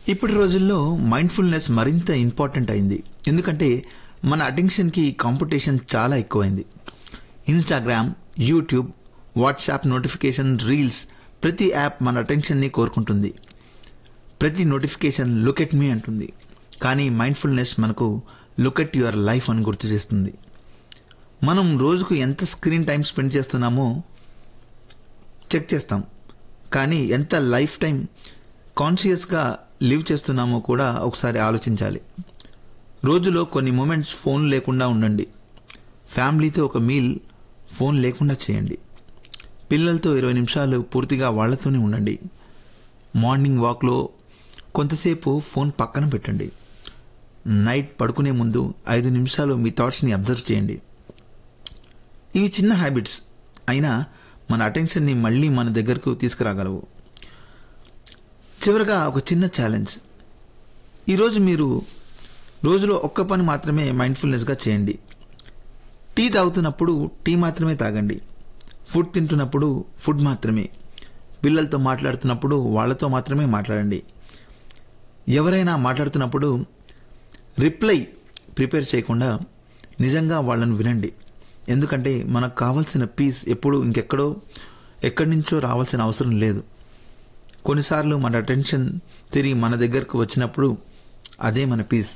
ఇప్పటి రోజుల్లో మైండ్ఫుల్నెస్ మరింత ఇంపార్టెంట్ అయింది ఎందుకంటే మన అటెన్షన్కి కాంపిటీషన్ చాలా ఎక్కువైంది Instagram YouTube WhatsApp notification reels ప్రతి యాప్ మన అటెన్షన్ని కోరుకుంటుంది ప్రతి నోటిఫికేషన్ లుక్ ఎట్ మీ అంటుంది కానీ మైండ్ఫుల్నెస్ మనకు లుక్ ఎట్ యువర్ లైఫ్ అని గుర్తు చేస్తుంది మనం రోజుకు ఎంత స్క్రీన్ టైం స్పెండ్ చేస్తున్నామో చెక్ చేస్తాం కానీ ఎంత లైఫ్ టైం కాన్షియస్గా లివ్ చేస్తున్నామో కూడా ఒకసారి ఆలోచించాలి రోజులో కొన్ని మూమెంట్స్ ఫోన్ లేకుండా ఉండండి ఫ్యామిలీతో ఒక మీల్ ఫోన్ లేకుండా చేయండి పిల్లలతో ఇరవై నిమిషాలు పూర్తిగా వాళ్లతోనే ఉండండి మార్నింగ్ వాక్లో కొంతసేపు ఫోన్ పక్కన పెట్టండి నైట్ పడుకునే ముందు ఐదు నిమిషాలు మీ థాట్స్ని అబ్జర్వ్ చేయండి ఇవి చిన్న హ్యాబిట్స్ అయినా మన అటెన్షన్ని మళ్ళీ మన దగ్గరకు తీసుకురాగలవు చివరగా ఒక చిన్న ఛాలెంజ్ ఈరోజు మీరు రోజులో ఒక్క పని మాత్రమే మైండ్ఫుల్నెస్గా చేయండి టీ తాగుతున్నప్పుడు టీ మాత్రమే తాగండి ఫుడ్ తింటున్నప్పుడు ఫుడ్ మాత్రమే పిల్లలతో మాట్లాడుతున్నప్పుడు వాళ్ళతో మాత్రమే మాట్లాడండి ఎవరైనా మాట్లాడుతున్నప్పుడు రిప్లై ప్రిపేర్ చేయకుండా నిజంగా వాళ్ళను వినండి ఎందుకంటే మనకు కావాల్సిన పీస్ ఎప్పుడు ఇంకెక్కడో ఎక్కడి నుంచో రావాల్సిన అవసరం లేదు కొన్నిసార్లు మన అటెన్షన్ తిరిగి మన దగ్గరకు వచ్చినప్పుడు అదే మన పీస్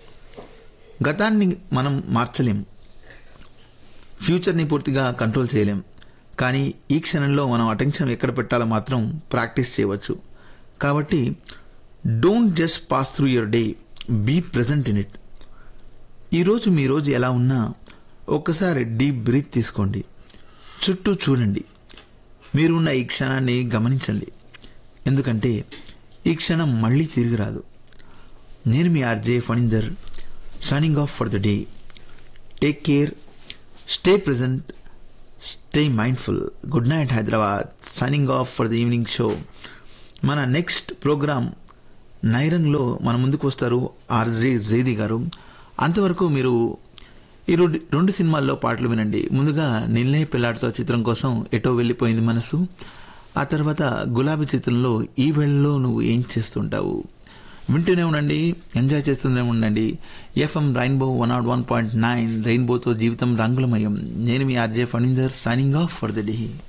గతాన్ని మనం మార్చలేం ఫ్యూచర్ని పూర్తిగా కంట్రోల్ చేయలేం కానీ ఈ క్షణంలో మనం అటెన్షన్ ఎక్కడ పెట్టాలో మాత్రం ప్రాక్టీస్ చేయవచ్చు కాబట్టి don't just pass through your day be present in it ఈరోజు మీ రోజు ఎలా ఉన్నా ఒక్కసారి డీప్ బ్రీత్ తీసుకోండి చుట్టూ చూడండి మీరున్న ఈ క్షణాన్ని గమనించండి ఎందుకంటే ఈ క్షణం మళ్ళీ తిరిగి రాదు నేను మీ RJ Phanindar signing off for the day take care stay present stay mindful good night Hyderabad signing off for the evening show మన నెక్స్ట్ ప్రోగ్రామ్ నైరంగ్లో మన ముందుకు వస్తారు ఆర్జే జైది గారు అంతవరకు మీరు ఈ రెండు రెండు సినిమాల్లో పాటలు వినండి ముందుగా నిల్లే పిల్లాడితో చిత్రం కోసం ఎటో వెళ్ళిపోయింది మనసు ఆ తర్వాత గులాబీ చిత్రంలో ఈ వేళలో నువ్వు ఏం చేస్తుంటావు వింటూనే ఉండండి ఎంజాయ్ చేస్తూనే ఉండండి FM rainbow one nought one point nine రెయిన్బోతో జీవితం రంగులమయం నేను మీ RJ Phanindar signing off for the day